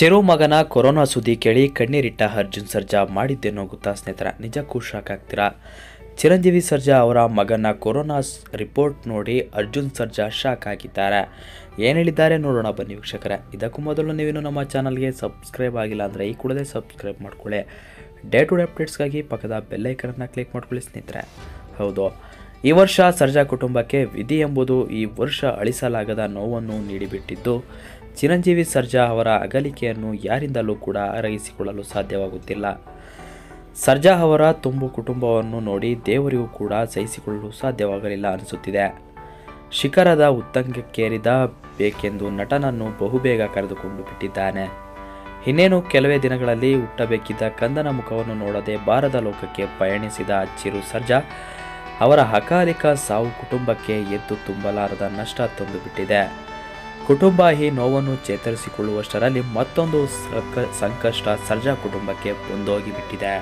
ಚೆರು ಮಗನ ಕೊರೋನಾ ಸುದ್ದಿ ಕೇಳಿ ಕಣ್ಣೀರಿಟ್ಟ ಅರ್ಜುನ್ ಸರ್ಜಾ ಮಾಡಿದ್ದೇನೋ ಗೊತ್ತಾ ಸ್ನೇಹಿತರ ನಿಜಕ್ಕೂ ಶಾಕ್ ಆಗ್ತೀರಾ ಚಿರಂಜೀವಿ ಸರ್ಜಾ ಅವರ ಮಗನ ಕೊರೋನಾ ಸ್- ರಿಪೋರ್ಟ್ ನೋಡಿ ಅರ್ಜುನ್ ಸರ್ಜಾ ಶಾಕ್ ಆಗಿದ್ದಾರೆ ಏನು ಹೇಳಿದ್ದಾರೆ ನೋಡೋಣ ಬನ್ನಿ ವೀಕ್ಷಕರೇ ಇದಕ್ಕೂ ಮೊದಲು ನೀವೇನು ನಮ್ಮ ಚಾನಲ್ಗೆ ಸಬ್ಸ್ಕ್ರೈಬ್ ಆಗಿಲ್ಲ ಅಂದರೆ ಈ ಕೂಡಲೇ ಸಬ್ಸ್ಕ್ರೈಬ್ ಮಾಡ್ಕೊಳ್ಳಿ ಡೇ ಟು ಡೇ ಅಪ್ಡೇಟ್ಸ್ಗಾಗಿ ಪಕ್ಕದ ಬೆಲ್ಲೈಕನನ್ನು ಕ್ಲಿಕ್ ಮಾಡ್ಕೊಳ್ಳಿ ಸ್ನೇಹಿತರೆ ಹೌದು ಈ ವರ್ಷ ಸರ್ಜಾ ಕುಟುಂಬಕ್ಕೆ ವಿಧಿ ಎಂಬುದು ಈ ವರ್ಷ ಅಳಿಸಲಾಗದ ನೋವನ್ನು ನೀಡಿಬಿಟ್ಟಿದ್ದು ಚಿರಂಜೀವಿ ಸರ್ಜಾ ಅವರ ಅಗಲಿಕೆಯನ್ನು ಯಾರಿಂದಲೂ ಕೂಡ ಅರಗಿಸಿಕೊಳ್ಳಲು ಸಾಧ್ಯವಾಗುತ್ತಿಲ್ಲ ಸರ್ಜಾ ಅವರ ತುಂಬು ಕುಟುಂಬವನ್ನು ನೋಡಿ ದೇವರಿಗೂ ಕೂಡ ಸಹಿಸಿಕೊಳ್ಳಲು ಸಾಧ್ಯವಾಗಲಿಲ್ಲ ಅನಿಸುತ್ತಿದೆ ಶಿಖರದ ಉತ್ತಂಗಕ್ಕೇರಿದ ಬೇಕೆಂದು ನಟನನ್ನು ಬಹುಬೇಗ ಕರೆದುಕೊಂಡು ಬಿಟ್ಟಿದ್ದಾನೆ ಇನ್ನೇನು ಕೆಲವೇ ದಿನಗಳಲ್ಲಿ ಹುಟ್ಟಬೇಕಿದ್ದ ಕಂದನ ಮುಖವನ್ನು ನೋಡದೆ ಬಾರದ ಲೋಕಕ್ಕೆ ಪಯಣಿಸಿದ ಚಿರು ಸರ್ಜಾ ಅವರ ಅಕಾಲಿಕ ಸಾವು ಕುಟುಂಬಕ್ಕೆ ಎದ್ದು ತುಂಬಲಾರದ ನಷ್ಟ ತಂದು ಬಿಟ್ಟಿದೆ ಕುಟುಂಬ ಈ ನೋವನ್ನು ಚೇತರಿಸಿಕೊಳ್ಳುವಷ್ಟರಲ್ಲಿ ಮತ್ತೊಂದು ಸಕ- ಸಂಕಷ್ಟ ಸರ್ಜಾ ಕುಟುಂಬಕ್ಕೆ ಬಂದೋಗಿಬಿಟ್ಟಿದೆ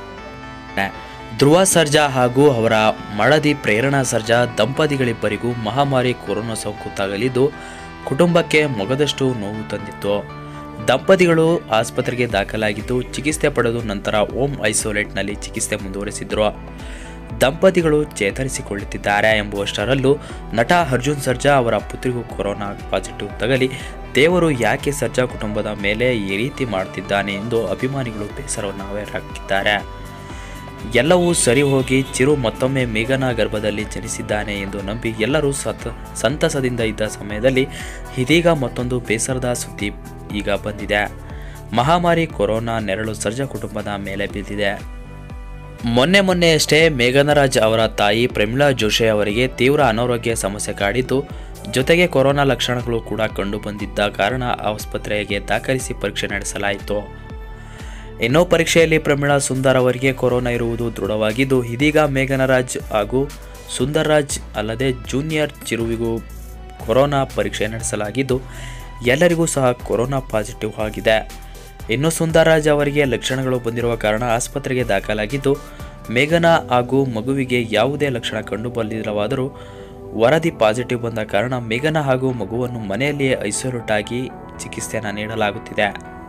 ಧ್ರುವ ಸರ್ಜಾ ಹಾಗೂ ಅವರ ಮಡದಿ ಪ್ರೇರಣಾ ಸರ್ಜಾ ದಂಪತಿಗಳಿಬ್ಬರಿಗೂ ಮಹಾಮಾರಿ ಕೊರೋನಾ ಸೋಂಕು ತಗಲಿದ್ದು ಕುಟುಂಬಕ್ಕೆ ಮೊಗದಷ್ಟು ನೋವು ತಂದಿತ್ತು ದಂಪತಿಗಳು ಆಸ್ಪತ್ರೆಗೆ ದಾಖಲಾಗಿದ್ದು ಚಿಕಿತ್ಸೆ ಪಡೆದು ನಂತರ ಹೋಮ್ ಐಸೋಲೇಟ್ನಲ್ಲಿ ಚಿಕಿತ್ಸೆ ಮುಂದುವರೆಸಿದ್ರು ದಂಪತಿಗಳು ಚೇತರಿಸಿಕೊಳ್ಳುತ್ತಿದ್ದಾರೆ ಎಂಬುವಷ್ಟರಲ್ಲೂ ನಟ ಅರ್ಜುನ್ ಸರ್ಜಾ ಅವರ ಪುತ್ರಿಗೂ ಕೊರೋನಾ ಪಾಸಿಟಿವ್ ತಗಲಿ ದೇವರು ಯಾಕೆ ಸರ್ಜಾ ಕುಟುಂಬದ ಮೇಲೆ ಈ ರೀತಿ ಮಾಡ್ತಿದ್ದಾನೆ ಎಂದು ಅಭಿಮಾನಿಗಳು ಬೇಸರವನ್ನು ವ್ಯಕ್ತಪಡಿಸಿದ್ದಾರೆ ಎಲ್ಲವೂ ಸರಿ ಹೋಗಿ ಚಿರು ಮತ್ತೊಮ್ಮೆ ಮೇಘನ ಗರ್ಭದಲ್ಲಿ ಜನಿಸಿದ್ದಾನೆ ಎಂದು ನಂಬಿ ಎಲ್ಲರೂ ಸತ ಸಂತಸದಿಂದ ಇದ್ದ ಸಮಯದಲ್ಲಿ ಇದೀಗ ಮತ್ತೊಂದು ಬೇಸರದ ಸುದ್ದಿ ಈಗ ಬಂದಿದೆ ಮಹಾಮಾರಿ ಕೊರೋನಾ ನೆರಳು ಸರ್ಜಾ ಕುಟುಂಬದ ಮೇಲೆ ಬಿದ್ದಿದೆ ಮೊನ್ನೆ ಮೊನ್ನೆಯಷ್ಟೇ ಮೇಘನರಾಜ್ ಅವರ ತಾಯಿ ಪ್ರಮಿಳಾ ಜೋಶಿ ಅವರಿಗೆ ತೀವ್ರ ಅನಾರೋಗ್ಯ ಸಮಸ್ಯೆ ಕಾಡಿದ್ದು ಜೊತೆಗೆ ಕೊರೋನಾ ಲಕ್ಷಣಗಳು ಕೂಡ ಕಂಡುಬಂದಿದ್ದ ಕಾರಣ ಆಸ್ಪತ್ರೆಗೆ ದಾಖಲಿಸಿ ಪರೀಕ್ಷೆ ನಡೆಸಲಾಯಿತು ಇನ್ನೂ ಪರೀಕ್ಷೆಯಲ್ಲಿ ಪ್ರಮೀಳಾ ಸುಂದರ್ ಅವರಿಗೆ ಕೊರೋನಾ ಇರುವುದು ದೃಢವಾಗಿದ್ದು ಇದೀಗ ಮೇಘನರಾಜ್ ಹಾಗೂ ಸುಂದರ್ ರಾಜ್ ಅಲ್ಲದೆ ಜೂನಿಯರ್ ಚಿರುವಿಗೂ ಕೊರೋನಾ ಪರೀಕ್ಷೆ ನಡೆಸಲಾಗಿದ್ದು ಎಲ್ಲರಿಗೂ ಸಹ ಕೊರೋನಾ ಪಾಸಿಟಿವ್ ಆಗಿದೆ ಇನ್ನು ಸುಂದರ್ರಾಜ್ ಅವರಿಗೆ ಲಕ್ಷಣಗಳು ಬಂದಿರುವ ಕಾರಣ ಆಸ್ಪತ್ರೆಗೆ ದಾಖಲಾಗಿದ್ದು ಮೇಘನ ಹಾಗೂ ಮಗುವಿಗೆ ಯಾವುದೇ ಲಕ್ಷಣ ಕಂಡು ಬಂದಿಲ್ಲವಾದರೂ ವರದಿ ಪಾಸಿಟಿವ್ ಬಂದ ಕಾರಣ ಮೇಘನ ಹಾಗೂ ಮಗುವನ್ನು ಮನೆಯಲ್ಲಿಯೇ ಐಸೋಲೇಟ್ ಆಗಿ ಚಿಕಿತ್ಸೆಯನ್ನು ನೀಡಲಾಗುತ್ತಿದೆ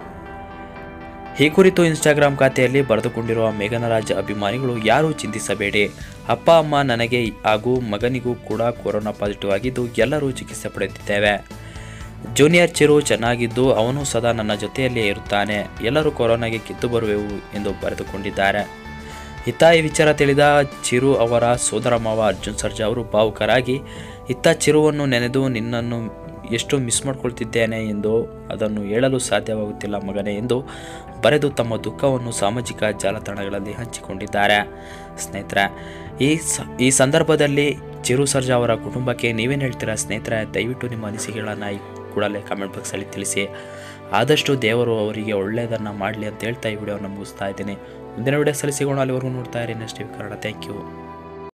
ಈ ಕುರಿತು ಇನ್ಸ್ಟಾಗ್ರಾಮ್ ಖಾತೆಯಲ್ಲಿ ಬರೆದುಕೊಂಡಿರುವ ಮೇಘನರಾಜ್ ಅಭಿಮಾನಿಗಳು ಯಾರೂ ಚಿಂತಿಸಬೇಡಿ ಅಪ್ಪ ಅಮ್ಮ ನನಗೆ ಹಾಗೂ ಮಗನಿಗೂ ಕೂಡ ಕೊರೋನಾ ಪಾಸಿಟಿವ್ ಆಗಿದ್ದು ಎಲ್ಲರೂ ಚಿಕಿತ್ಸೆ ಪಡೆಯುತ್ತಿದ್ದೇವೆ ಜೂನಿಯರ್ ಚಿರು ಚೆನ್ನಾಗಿದ್ದು ಅವನು ಸದಾ ನನ್ನ ಜೊತೆಯಲ್ಲಿಯೇ ಇರುತ್ತಾನೆ ಎಲ್ಲರೂ ಕೊರೋನಾಗೆ ಕಿತ್ತು ಬರುವೆವು ಎಂದು ಬರೆದುಕೊಂಡಿದ್ದಾರೆ ಇತ್ತ ಈ ವಿಚಾರ ತಿಳಿದ ಚಿರು ಅವರ ಸೋದರ ಮಾವ ಅರ್ಜುನ್ ಸರ್ಜಾ ಅವರು ಭಾವುಕರಾಗಿ ಇತ್ತ ಚಿರುವನ್ನು ನೆನೆದು ನಿನ್ನನ್ನು ಎಷ್ಟು ಮಿಸ್ ಮಾಡ್ಕೊಳ್ತಿದ್ದೇನೆ ಎಂದು ಅದನ್ನು ಹೇಳಲು ಸಾಧ್ಯವಾಗುತ್ತಿಲ್ಲ ಮಗನೇ ಎಂದು ಬರೆದು ತಮ್ಮ ದುಃಖವನ್ನು ಸಾಮಾಜಿಕ ಜಾಲತಾಣಗಳಲ್ಲಿ ಹಂಚಿಕೊಂಡಿದ್ದಾರೆ ಸ್ನೇಹಿತರೆ ಈ ಸ ಈ ಸಂದರ್ಭದಲ್ಲಿ ಚಿರು ಸರ್ಜಾ ಅವರ ಕುಟುಂಬಕ್ಕೆ ನೀವೇನು ಹೇಳ್ತೀರಾ ಸ್ನೇಹಿತರೆ ದಯವಿಟ್ಟು ನಿಮ್ಮ ಅನಿಸಿಕೆಗಳನ್ನು ಈ ಕೂಡಲೇ ಕಾಮೆಂಟ್ ಬಾಕ್ಸಲ್ಲಿ ತಿಳಿಸಿ ಆದಷ್ಟು ದೇವರು ಅವರಿಗೆ ಒಳ್ಳೆಯದನ್ನು ಮಾಡಲಿ ಅಂತ ಹೇಳ್ತಾ ಈ ವಿಡಿಯೋನ ಮುಗಿಸ್ತಾ ಇದ್ದೀನಿ ಮುಂದಿನ ವಿಡಿಯೋ ಸಿಗೋಣ ಅಲ್ಲಿವರೆಗೂ ನೋಡ್ತಾ ಇರಿ ನೆಕ್ಸ್ಟ್ ಕನ್ನಡ ಥ್ಯಾಂಕ್ ಯು